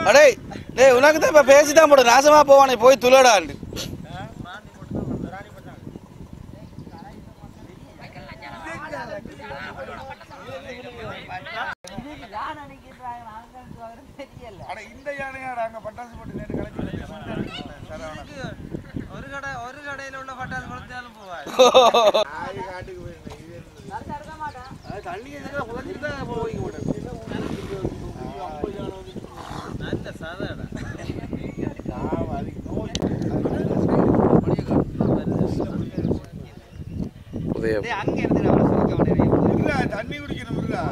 அடே டேய் உனக்கு தான் இப்ப பேசிதான் போடு நாசமா போவானே போய் துளடாண்டு அட இந்த யானையாடா அங்க பட்டாசு போட்டு நேற்று கலைச்சு ஒரு கடை ஒரு கடையில உள்ள பட்டாசு கொடுத்தாலும் போவாரு காட்டுக்கு போயிருந்தேன் இது தண்ணி உதஞ்சிட்டு தான் போய் நல்ல சாதாடா உதயம் அங்க இருந்து அவரை சுருக்க முடியாது இல்ல தண்ணி குடிக்கணும் இல்ல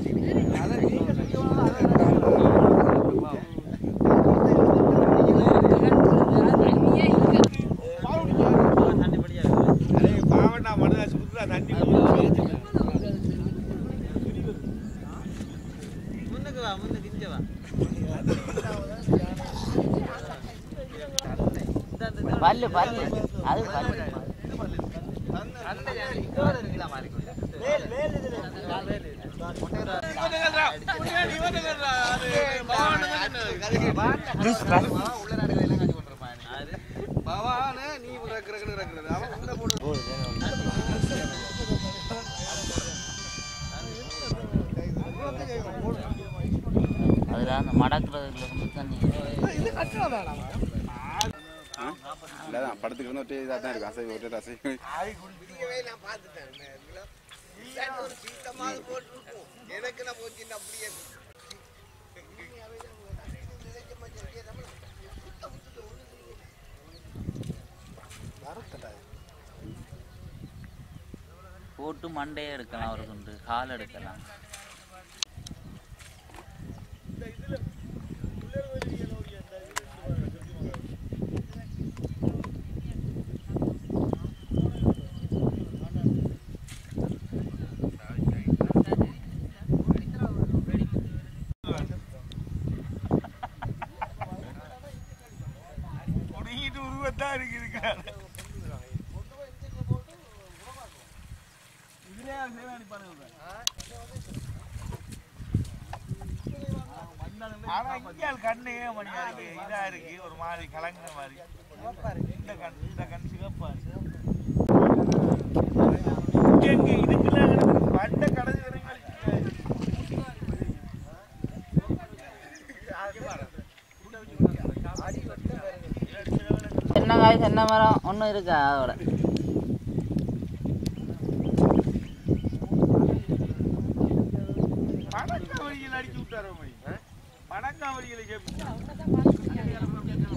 தண்ணி படியாது அடே பாவண்டா மனதா சுத்துறா தண்ணி குடிக்கணும் முன்னுக்கு வா முன்னுக்கு இங்க வா பல்லு பல்லு அது பல்லு அந்த ஜாதி இங்க வர இருக்கலாம் மாதிரி உள்ள நாடுகள் எல்லாம் காஞ்சி கொண்டிருப்பாங்க பவானே நீ ரக்கறக்கு ரக்கறது அவன் உள்ள போடு அதுல அந்த மடக்குறதுல இருந்து தண்ணி இல்லதான் படத்துக்கு வந்து ஒரே இதாக தான் இருக்கும் அசை ஒரே அசை போட்டு மண்டையே எடுக்கலாம் ஒரு குண்டு கால் எடுக்கலாம் குடிக்கிட்டு உருவத்தான் இருக்குது காடு. ஆனா இங்க கண்ணு ஏன் மணியா இருக்கு இதா இருக்கு ஒரு மாதிரி கலங்கின மாதிரி இந்த கண் இந்த கண் சிகப்பா இருக்கு இங்க இங்க இதுக்குள்ள கிடக்கு பண்ட கடைசி வரைக்கும் தென்னை காய் தென்னை மரம் ஒன்றும் இருக்கா அதோட பணக்காவரிகள் அடிச்சு விட்டாரோ மணி பணக்காவரிகளை கேட்பு